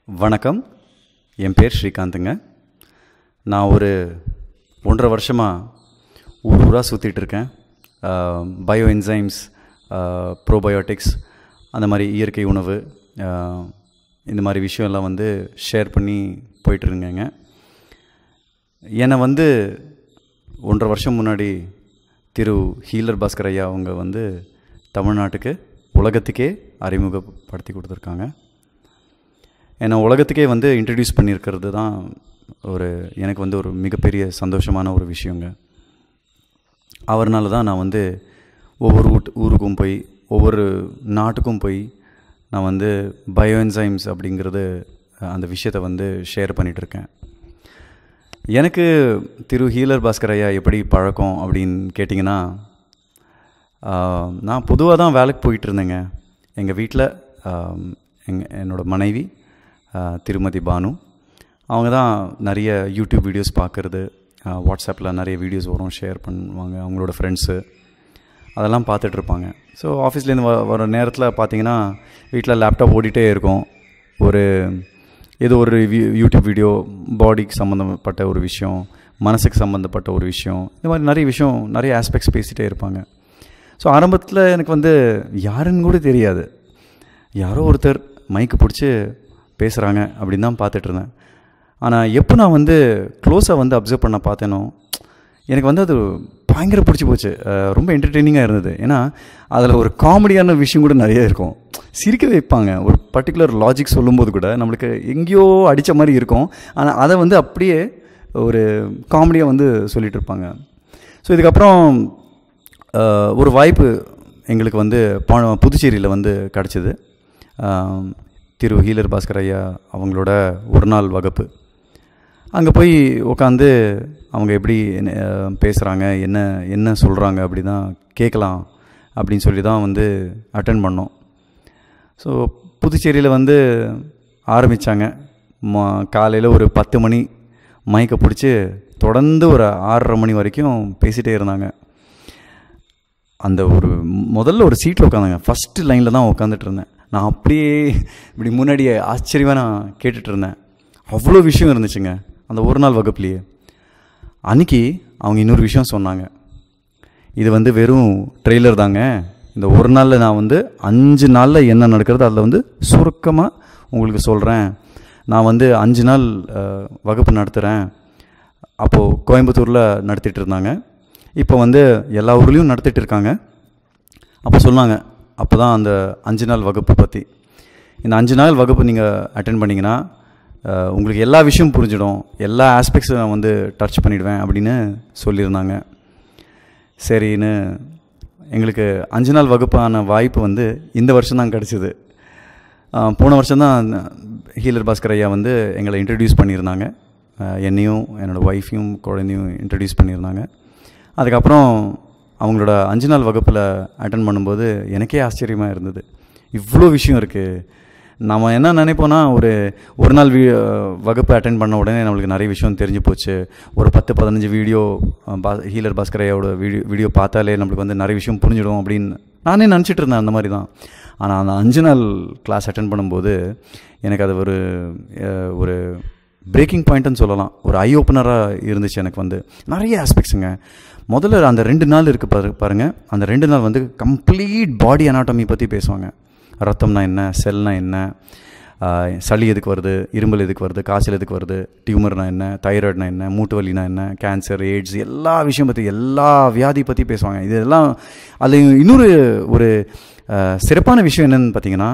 வணக்கம் என் பேர் ஸ்ரீகாந்துங்க நான் ஒரு ஒன்றரை வருஷமாக ஊர் ஊராக சுற்றிட்டு இருக்கேன் பயோ என்சைம்ஸ் ப்ரோபயோட்டிக்ஸ் அந்த மாதிரி இயற்கை உணவு ஆஹ், இந்த மாதிரி விஷயம் எல்லாம் வந்து ஷேர் பண்ணி போயிட்டுருங்கங்க என்னை வந்து ஒன்றரை வருஷம் முன்னாடி திரு ஹீலர் பாஸ்கர் ஐயா அவங்க வந்து தமிழ்நாட்டுக்கு உலகத்துக்கே அறிமுகப்படுத்தி கொடுத்துருக்காங்க என்னை உலகத்துக்கே வந்து இன்ட்ரடியூஸ் பண்ணியிருக்கிறது தான் ஒரு எனக்கு வந்து ஒரு மிகப்பெரிய சந்தோஷமான ஒரு விஷயங்க அவர்னால தான் நான் வந்து ஒவ்வொரு ஊட் ஊருக்கும் போய் ஒவ்வொரு நாட்டுக்கும் போய் நான் வந்து பயோஎன்சைம்ஸ் அப்படிங்கிறது அந்த விஷயத்தை வந்து ஷேர் பண்ணிகிட்ருக்கேன் எனக்கு திரு ஹீலர் பாஸ்கர் ஐயா எப்படி பழக்கம் அப்படின்னு கேட்டிங்கன்னா ஆஹ், நான் பொதுவாக தான் வேலைக்கு போயிட்டு இருந்தேங்க எங்கள் வீட்டில் எங் என்னோட மனைவி ஆஹ், திருமதி பானு அவங்க தான் நிறைய யூடியூப் வீடியோஸ் பார்க்குறது வாட்ஸ்அப்பில் நிறைய வீடியோஸ் வரும் ஷேர் பண்ணுவாங்க அவங்களோட ஃப்ரெண்ட்ஸு அதெல்லாம் பார்த்துட்ருப்பாங்க ஸோ ஆஃபீஸ்லேருந்து வ வர நேரத்தில் பார்த்தீங்கன்னா வீட்டில் லேப்டாப் ஓடிட்டே இருக்கும் ஒரு ஏதோ ஒரு வி- யூடியூப் வீடியோ பாடிக்கு சம்மந்தப்பட்ட ஒரு விஷயம் மனசுக்கு சம்மந்தப்பட்ட ஒரு விஷயம் இந்த மாதிரி நிறைய விஷயம் நிறைய ஆஸ்பெக்ட்ஸ் பேசிகிட்டே இருப்பாங்க ஸோ ஆரம்பத்தில் எனக்கு வந்து யாருன்னு கூட தெரியாது யாரோ ஒருத்தர் மைக்கு பிடிச்சி பேசுகிறாங்க அப்படின்னு தான் பார்த்துட்டு இருந்தேன் ஆனால் எப்போ நான் வந்து க்ளோஸாக வந்து அப்சர்வ் பண்ண பார்த்தேனோ எனக்கு வந்து அது பயங்கர பிடிச்சி போச்சு அஹ் ரொம்ப என்டர்டெய்னிங்காக இருந்தது ஏன்னா அதில் ஒரு காமெடியான விஷயம் கூட நிறைய இருக்கும் சிரிக்க வைப்பாங்க ஒரு பர்டிகுலர் லாஜிக் சொல்லும்போது கூட நம்மளுக்கு எங்கேயோ அடித்த மாதிரி இருக்கும் ஆனால் அதை வந்து அப்படியே ஒரு காமெடியாக வந்து சொல்லிட்டு இருப்பாங்க ஸோ இதுக்கப்புறம் அஹ், ஒரு வாய்ப்பு எங்களுக்கு வந்து பா- புதுச்சேரியில் வந்து கிடச்சிது திரு ஹீலர் பாஸ்கர் ஐயா அவங்களோட ஒரு நாள் வகுப்பு அங்கே போய் உட்காந்து அவங்க எப்படி பேசுகிறாங்க என்ன என்ன சொல்கிறாங்க அப்படி தான் கேட்கலாம் அப்படின்னு சொல்லி தான் வந்து அட்டன் பண்ணோம் ஸோ புதுச்சேரியில் வந்து ஆரம்பித்தாங்க மா காலையில் ஒரு பத்து மணி மைக்கை பிடிச்சி தொடர்ந்து ஒரு ஆறரை மணி வரைக்கும் பேசிகிட்டே இருந்தாங்க அந்த ஒரு முதல்ல ஒரு சீட்டில் உட்காந்தாங்க ஃபஸ்ட்டு லைனில் தான் உட்காந்துட்டு இருந்தேன் நான் அப்படியே இப்படி முன்னாடியே ஆச்சரியமாக நான் கேட்டுட்டு இருந்தேன் அவ்வளோ விஷயம் இருந்துச்சுங்க அந்த ஒரு நாள் வகுப்புலேயே அன்னைக்கு அவங்க இன்னொரு விஷயம் சொன்னாங்க இது வந்து வெறும் ட்ரெய்லர் தாங்க இந்த ஒரு நாளில் நான் வந்து அஞ்சு நாளில் என்ன நடக்கிறது அதில் வந்து சுருக்கமாக உங்களுக்கு சொல்கிறேன் நான் வந்து அஞ்சு நாள் அஹ், வகுப்பு நடத்துகிறேன் அப்போது கோயம்புத்தூரில் நடத்திட்டு இருந்தாங்க இப்போ வந்து எல்லா ஊர்லேயும் நடத்திட்டு இருக்காங்க அப்போ சொன்னாங்க அப்போ தான் அந்த அஞ்சு நாள் வகுப்பு பற்றி இந்த அஞ்சு நாள் வகுப்பு நீங்கள் அட்டென்ட் பண்ணிங்கன்னா அஹ், உங்களுக்கு எல்லா விஷயமும் புரிஞ்சிடும் எல்லா ஆஸ்பெக்ட்ஸும் நான் வந்து டச் பண்ணிடுவேன் அப்படின்னு சொல்லியிருந்தாங்க சரின்னு எங்களுக்கு அஞ்சு நாள் வகுப்பான வாய்ப்பு வந்து இந்த வருஷம் தான் கிடச்சிது போன வருஷம் தான் ஹீலர் பாஸ்கர் ஐயா வந்து எங்களை இன்ட்ரடியூஸ் பண்ணியிருந்தாங்க அஹ், என்னையும் என்னோடய ஒய்ஃபையும் குழந்தையும் இன்ட்ரடியூஸ் பண்ணியிருந்தாங்க அதுக்கப்புறம் அவங்களோட அஞ்சு நாள் வகுப்பில் அட்டன் பண்ணும்போது எனக்கே ஆச்சரியமாக இருந்தது இவ்வளோ விஷயம் இருக்குது நம்ம என்ன நினைப்போன்னா ஒரு ஒரு நாள் வீ வகுப்பு அட்டன் பண்ண உடனே நம்மளுக்கு நிறைய விஷயம் தெரிஞ்சு போச்சு ஒரு பத்து பதினஞ்சு வீடியோ பா ஹீலர் பாஸ்கர் ஐயாவோட வீடியோ வீடியோ பார்த்தாலே நம்மளுக்கு வந்து நிறைய விஷயம் புரிஞ்சிடும் அப்படின்னு நானே நினச்சிட்டு இருந்தேன் அந்த மாதிரி தான் ஆனால் அந்த அஞ்சு நாள் கிளாஸ் அட்டன் பண்ணும்போது எனக்கு அது ஒரு அஹ், ஒரு பிரேக்கிங் பாயிண்ட்னு சொல்லலாம் ஒரு ஐ ஓப்பனராக இருந்துச்சு எனக்கு வந்து நிறைய ஆஸ்பெக்ட்ஸுங்க முதல்ல அந்த ரெண்டு நாள் இருக்குது பாரு பாருங்கள் அந்த ரெண்டு நாள் வந்து கம்ப்ளீட் பாடி அனாட்டமி பற்றி பேசுவாங்க ரத்தம்னா என்ன செல்னா என்ன ஆஹ், சளி எதுக்கு வருது இருமல் எதுக்கு வருது காய்ச்சல் எதுக்கு வருது டியூமர்னா என்ன தைராய்டுனா என்ன மூட்டு வலினா என்ன கேன்சர் எய்ட்ஸ் எல்லா விஷயம் பற்றி எல்லா வியாதி பற்றி பேசுவாங்க இதெல்லாம் அதில் இன்னொரு ஒரு ஆஹ், சிறப்பான விஷயம் என்னன்னு பார்த்தீங்கன்னா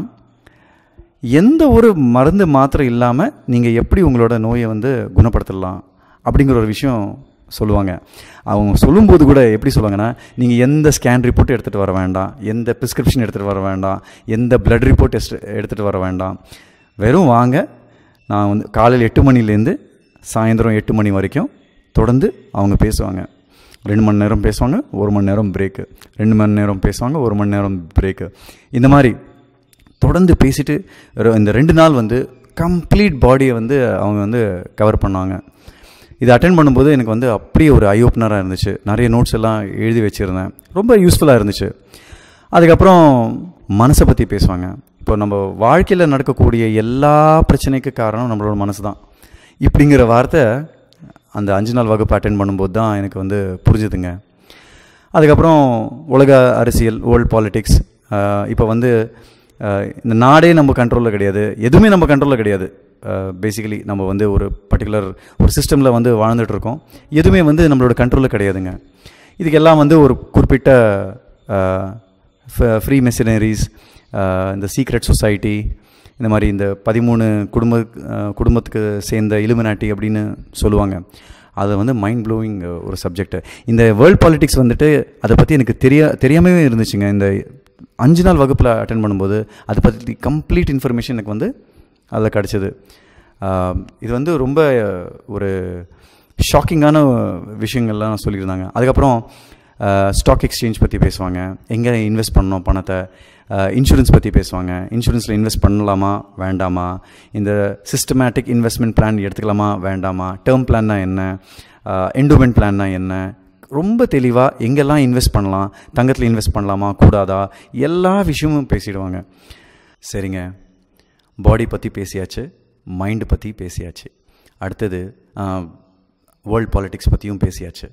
எந்த ஒரு மருந்து மாத்திரை இல்லாமல் நீங்கள் எப்படி உங்களோட நோயை வந்து குணப்படுத்தலாம் அப்படிங்கிற ஒரு விஷயம் சொல்லுவாங்க அவங்க சொல்லும்போது கூட எப்படி சொல்லுவாங்கன்னா நீங்கள் எந்த ஸ்கேன் ரிப்போர்ட் எடுத்துகிட்டு வர வேண்டாம் எந்த ப்ரிஸ்கிரிப்ஷன் எடுத்துகிட்டு வர வேண்டாம் எந்த பிளட் ரிப்போர்ட் டெஸ்ட் எடுத்துகிட்டு வர வேண்டாம் வெறும் வாங்க நான் வந்து காலையில் எட்டு மணிலேருந்து சாயந்தரம் எட்டு மணி வரைக்கும் தொடர்ந்து அவங்க பேசுவாங்க ரெண்டு மணி நேரம் பேசுவாங்க ஒரு மணி நேரம் பிரேக்கு ரெண்டு மணி நேரம் பேசுவாங்க ஒரு மணி நேரம் பிரேக்கு இந்த மாதிரி தொடர்ந்து பேசிட்டு ஒரு- இந்த ரெண்டு நாள் வந்து கம்ப்ளீட் பாடியை வந்து அவங்க வந்து கவர் பண்ணாங்க இது அட்டென்ட் பண்ணும்போது எனக்கு வந்து அப்படியே ஒரு ஐ ஓப்பனராக இருந்துச்சு நிறைய நோட்ஸ் எல்லாம் எழுதி வச்சுருந்தேன் ரொம்ப யூஸ்ஃபுல்லாக இருந்துச்சு அதுக்கப்புறம் மனசை பற்றி பேசுவாங்க இப்போ நம்ம வாழ்க்கையில் நடக்கக்கூடிய எல்லா பிரச்சனைக்கு காரணம் நம்மளோட மனசு தான் இப்படிங்கிற வார்த்தை அந்த அஞ்சு நாள் வகுப்பு அட்டென்ட் பண்ணும்போது தான் எனக்கு வந்து புரிஞ்சுதுங்க அதுக்கப்புறம் உலக அரசியல் வேர்ல்ட் பாலிட்டிக்ஸ் இப்போ வந்து அஹ், இந்த நாடே நம்ம கண்ட்ரோலில் கிடையாது எதுவுமே நம்ம கண்ட்ரோலில் கிடையாது பேசிக்கலி நம்ம வந்து ஒரு பர்டிகுலர் ஒரு சிஸ்டமில் வந்து வாழ்ந்துட்டு இருக்கோம் எதுவுமே வந்து நம்மளோட கண்ட்ரோலில் கிடையாதுங்க இதுக்கெல்லாம் வந்து ஒரு குறிப்பிட்ட ஃப்ரீ மெஷினரிஸ் இந்த சீக்ரெட் சொசைட்டி இந்த மாதிரி இந்த பதிமூணு குடும்ப அஹ், குடும்பத்துக்கு சேர்ந்த இலுமினாட்டி அப்படின்னு சொல்லுவாங்க அது வந்து மைண்ட் ப்ளோவிங் ஒரு சப்ஜெக்ட் இந்த வேர்ல்ட் பாலிட்டிக்ஸ் வந்துட்டு அதை பற்றி எனக்கு தெரிய தெரியாமவே இருந்துச்சுங்க இந்த அஞ்சு நாள் வகுப்பில் அட்டன் பண்ணும்போது அதை பற்றி கம்ப்ளீட் இன்ஃபர்மேஷன் எனக்கு வந்து அதில் கிடச்சிது இது வந்து ரொம்ப ஒரு ஷாக்கிங்கான விஷயங்கள்லாம் சொல்லியிருந்தாங்க அதுக்கப்புறம் ஸ்டாக் எக்ஸ்சேஞ்ச் பற்றி பேசுவாங்க எங்கே இன்வெஸ்ட் பண்ணணும் பணத்தை இன்சூரன்ஸ் பற்றி பேசுவாங்க இன்சூரன்ஸில் இன்வெஸ்ட் பண்ணலாமா வேண்டாமா இந்த சிஸ்டமேட்டிக் இன்வெஸ்ட்மெண்ட் பிளான் எடுத்துக்கலாமா வேண்டாமா டேர்ம் பிளான்னா என்ன என்டோமெண்ட் பிளான்னா என்ன ரொம்ப தெளிவாக எங்கெல்லாம் இன்வெஸ்ட் பண்ணலாம் தங்கத்தில் இன்வெஸ்ட் பண்ணலாமா கூடாதா எல்லா விஷயமும் பேசிடுவாங்க சரிங்க பாடி பற்றி பேசியாச்சு மைண்டு பற்றி பேசியாச்சு அடுத்தது வேர்ல்ட் பாலிட்டிக்ஸ் பற்றியும் பேசியாச்சு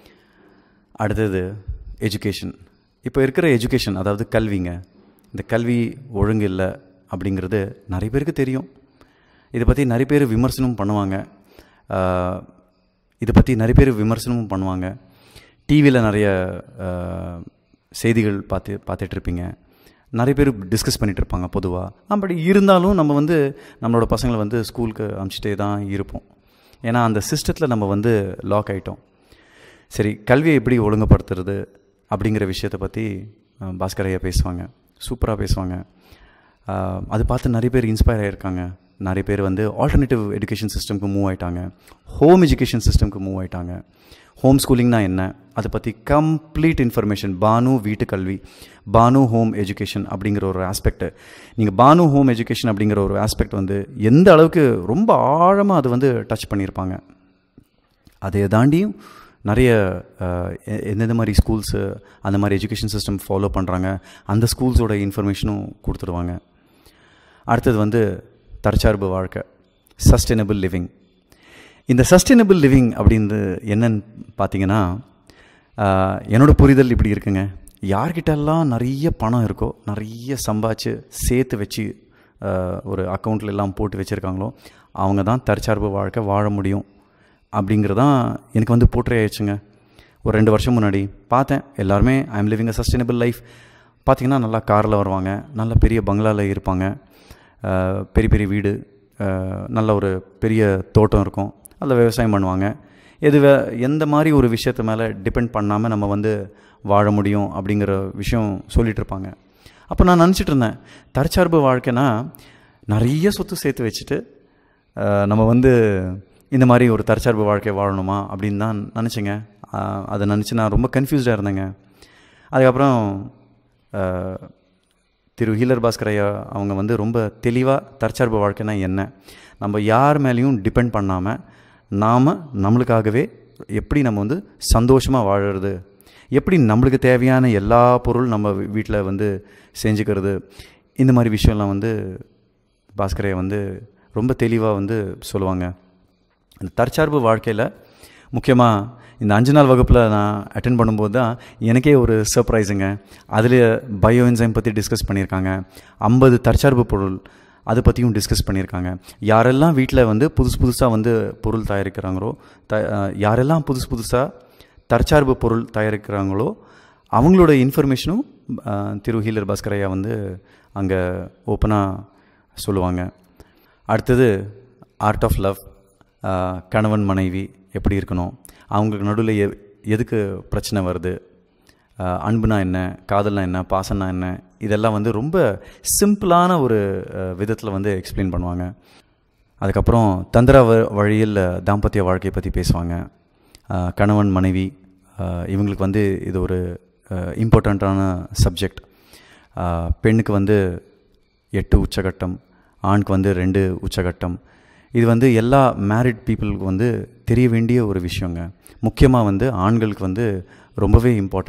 அடுத்தது எஜுகேஷன் இப்போ இருக்கிற எஜுகேஷன் அதாவது கல்விங்க இந்த கல்வி ஒழுங்கு இல்லை அப்படிங்கிறது நிறைய பேருக்கு தெரியும் இதை பற்றி நிறைய பேர் விமர்சனமும் பண்ணுவாங்க ஆஹ், இதை பற்றி நிறைய பேர் விமர்சனமும் பண்ணுவாங்க டிவியில் நிறைய ஆஹ், செய்திகள் பார்த்து பார்த்துட்ருப்பீங்க நிறைய பேர் டிஸ்கஸ் பண்ணிகிட்டு இருப்பாங்க பொதுவாக அப்படி இருந்தாலும் நம்ம வந்து நம்மளோட பசங்களை வந்து ஸ்கூலுக்கு அனுப்பிச்சிட்டே தான் இருப்போம் ஏன்னா அந்த சிஸ்டத்தில் நம்ம வந்து லாக் ஆகிட்டோம் சரி கல்வியை எப்படி ஒழுங்குபடுத்துறது அப்படிங்கிற விஷயத்தை பற்றி அஹ், பாஸ்கர் ஐயா பேசுவாங்க சூப்பராக பேசுவாங்க அஹ், அது பார்த்து நிறைய பேர் இன்ஸ்பயர் ஆகியிருக்காங்க நிறைய பேர் வந்து ஆல்டர்னேட்டிவ் எஜுகேஷன் சிஸ்டம்க்கு மூவ் ஆயிட்டாங்க ஹோம் எஜுகேஷன் சிஸ்டம்க்கு மூவ் ஆயிட்டாங்க ஹோம் ஸ்கூலிங்னா என்ன அதை பற்றி கம்ப்ளீட் இன்ஃபர்மேஷன் பானு வீட்டு கல்வி பானு ஹோம் எஜுகேஷன் அப்படிங்கிற ஒரு ஆஸ்பெக்ட் நீங்கள் பானு ஹோம் எஜுகேஷன் அப்படிங்கிற ஒரு ஆஸ்பெக்ட் வந்து எந்த அளவுக்கு ரொம்ப ஆழமாக அது வந்து டச் பண்ணியிருப்பாங்க அதை தாண்டியும் நிறைய அஹ், எ- எந்தெந்த மாதிரி ஸ்கூல்ஸு அந்த மாதிரி எஜுகேஷன் சிஸ்டம் ஃபாலோ பண்ணுறாங்க அந்த ஸ்கூல்ஸோட இன்ஃபர்மேஷனும் கொடுத்துடுவாங்க அடுத்தது வந்து தற்சார்பு வாழ்க்கை சஸ்டைனபிள் லிவிங் இந்த சஸ்டைனபிள் லிவிங் அப்படின்றது என்னன்னு பார்த்தீங்கன்னா ஆஹ், என்னோட புரிதல் இப்படி இருக்குங்க யார்கிட்டெல்லாம் நிறைய பணம் இருக்கோ நிறைய சம்பாதிச்சு சேர்த்து வச்சு ஆஹ், ஒரு அக்கௌண்ட்ல எல்லாம் போட்டு வச்சுருக்காங்களோ அவங்க தான் தற்சார்பு வாழ்க்கை வாழ முடியும் அப்படிங்கிறதான் எனக்கு வந்து போற்றே ஆயிடுச்சுங்க ஒரு ரெண்டு வருஷம் முன்னாடி பார்த்தேன் எல்லாருமே I am living a sustainable life பார்த்தீங்கன்னா நல்லா காரில் வருவாங்க நல்ல பெரிய பங்களாவில் இருப்பாங்க ஆஹ், பெரிய பெரிய வீடு ஆஹ், நல்ல ஒரு பெரிய தோட்டம் இருக்கும் அதில் விவசாயம் பண்ணுவாங்க எது வே எந்த மாதிரி ஒரு விஷயத்து மேலே டிபெண்ட் பண்ணாமல் நம்ம வந்து வாழ முடியும் அப்படிங்கிற விஷயம் சொல்லிட்டு இருப்பாங்க அப்போ நான் நினச்சிட்டு இருந்தேன் தற்சார்பு வாழ்க்கைனா நிறைய சொத்து சேர்த்து வச்சுட்டு ஆஹ், நம்ம வந்து இந்த மாதிரி ஒரு தற்சார்பு வாழ்க்கை வாழணுமா அப்படின்னு தான் நினச்சேங்க ஆஹ், அதை நினச்சி நான் ரொம்ப கன்ஃபியூஸ்டாக இருந்தேங்க அதுக்கப்புறம் ஆஹ், திரு ஹீலர் பாஸ்கர் ஐயா அவங்க வந்து ரொம்ப தெளிவாக தற்சார்பு வாழ்க்கைனா என்ன நம்ம யார் மேலேயும் டிபெண்ட் பண்ணாமல் நாம் நம்மளுக்காகவே எப்படி நம்ம வந்து சந்தோஷமாக வாழறது எப்படி நம்மளுக்கு தேவையான எல்லா பொருள் நம்ம வீட்டில் வந்து செஞ்சுக்கிறது இந்த மாதிரி விஷயம்லாம் வந்து பாஸ்கரையா வந்து ரொம்ப தெளிவாக வந்து சொல்லுவாங்க அந்த தற்சார்பு வாழ்க்கையில் முக்கியமாக இந்த அஞ்சு நாள் வகுப்பில் நான் அட்டென்ட் பண்ணும்போது தான் எனக்கே ஒரு சர்ப்ரைஸுங்க அதில் பயோ என்சைம் பற்றி டிஸ்கஸ் பண்ணியிருக்காங்க ஐம்பது தற்சார்பு பொருள் அதை பற்றியும் டிஸ்கஸ் பண்ணியிருக்காங்க யாரெல்லாம் வீட்டில் வந்து புதுசு புதுசாக வந்து பொருள் தயாரிக்கிறாங்களோ த அஹ் யாரெல்லாம் புதுசு புதுசாக தற்சார்பு பொருள் தயாரிக்கிறாங்களோ அவங்களோட இன்ஃபர்மேஷனும் அஹ், திரு ஹீலர் பாஸ்கரையா வந்து அங்கே ஓப்பனாக சொல்லுவாங்க அடுத்தது ஆர்ட் ஆஃப் லவ் கணவன் மனைவி எப்படி இருக்கணும் அவங்களுக்கு நடுவில் எ எதுக்கு பிரச்சனை வருது ஆஹ் அன்புனா என்ன காதல்னா என்ன பாசம்னா என்ன இதெல்லாம் வந்து ரொம்ப சிம்பிளான ஒரு விதத்தில் வந்து எக்ஸ்பிளைன் பண்ணுவாங்க அதுக்கப்புறம் தந்திர வ- வழியில் தாம்பத்திய வாழ்க்கையை பற்றி பேசுவாங்க ஆஹ் கணவன் மனைவி ஆஹ் இவங்களுக்கு வந்து இது ஒரு இம்பார்ட்டண்ட்டான சப்ஜெக்ட் பெண்ணுக்கு வந்து எட்டு உச்சகட்டம் ஆணுக்கு வந்து ரெண்டு உச்சகட்டம் இது வந்து எல்லா மேரிட் பீப்புளுக்கு வந்து தெரிய வேண்டிய ஒரு விஷயங்க முக்கியமாக வந்து ஆண்களுக்கு வந்து ரொம்பவே இம்பார்ட்டண்ட்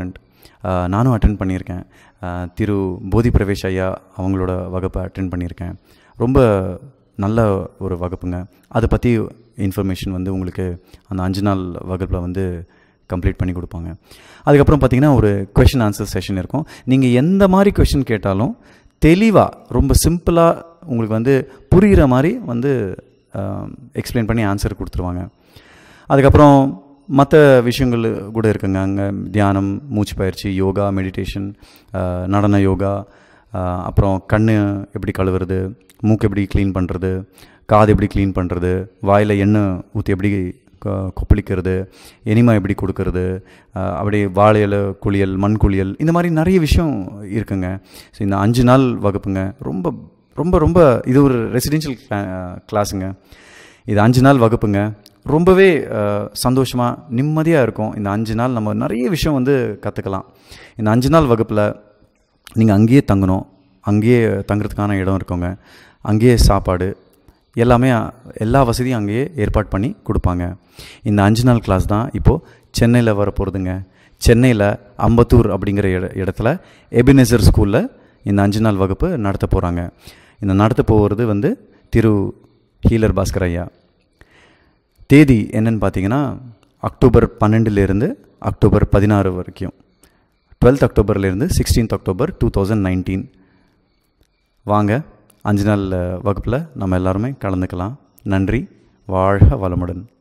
ஆஹ் நானும் அட்டன் பண்ணியிருக்கேன் ஆஹ் திரு போதி பிரவேஷ் ஐயா அவங்களோட வகுப்பை அட்டன் பண்ணியிருக்கேன் ரொம்ப நல்ல ஒரு வகுப்புங்க அதை பற்றி இன்ஃபர்மேஷன் வந்து உங்களுக்கு அந்த அஞ்சு நாள் வகுப்பில் வந்து கம்ப்ளீட் பண்ணி கொடுப்பாங்க அதுக்கப்புறம் பார்த்தீங்கன்னா ஒரு கொஷின் ஆன்சர் செஷன் இருக்கும் நீங்கள் எந்த மாதிரி கொஷின் கேட்டாலும் தெளிவாக ரொம்ப சிம்பிளாக உங்களுக்கு வந்து புரிகிற மாதிரி வந்து எக்ஸ்பிளைன் பண்ணி ஆன்சர் கொடுத்துருவாங்க அதுக்கப்புறம் மற்ற விஷயங்கள் கூட இருக்குங்க அங்கே தியானம் மூச்சு பயிற்சி யோகா மெடிடேஷன் நடன யோகா ஆஹ் அப்புறம் கண் எப்படி கழுவுறது மூக்கு எப்படி க்ளீன் பண்ணுறது காது எப்படி க்ளீன் பண்ணுறது வாயில் எண்ணெய் ஊற்றி எப்படி கொ- கொப்பளிக்கிறது எனிமா எப்படி கொடுக்கறது ஆஹ் அப்படியே வாழை இலை குளியல் மண் குளியல் இந்த மாதிரி நிறைய விஷயம் இருக்குங்க ஸோ இந்த அஞ்சு நாள் வகுப்புங்க ரொம்ப ரொம்ப ரொம்ப இது ஒரு ரெசிடென்ஷியல் கிளாஸுங்க இது அஞ்சு நாள் வகுப்புங்க ரொம்பவே சந்தோஷமாக நிம்மதியாக இருக்கும் இந்த அஞ்சு நாள் நம்ம நிறைய விஷயம் வந்து கற்றுக்கலாம் இந்த அஞ்சு நாள் வகுப்பில் நீங்கள் அங்கேயே தங்கணும் அங்கேயே தங்குறதுக்கான இடம் இருக்குங்க அங்கேயே சாப்பாடு எல்லாமே எல்லா வசதியும் அங்கேயே ஏற்பாடு பண்ணி கொடுப்பாங்க இந்த அஞ்சு நாள் கிளாஸ் தான் இப்போது சென்னையில் வர போகிறதுங்க சென்னையில் அம்பத்தூர் அப்படிங்கிற இட இடத்துல எபினேசர் ஸ்கூலில் இந்த அஞ்சு நாள் வகுப்பு நடத்த போகிறாங்க இந்த நடத்த போகிறது வந்து திரு ஹீலர் பாஸ்கர் ஐயா தேதி என்னன்னு பார்த்தீங்கன்னா அக்டோபர் பன்னெண்டுலேருந்து அக்டோபர் பதினாறு வரைக்கும் டுவெல்த் அக்டோபர்லேருந்து sixteenth October two thousand nineteen வாங்க அஞ்சு நாள் வகுப்பில் நம்ம எல்லாருமே கலந்துக்கலாம் நன்றி வாழ்க வளமுடன்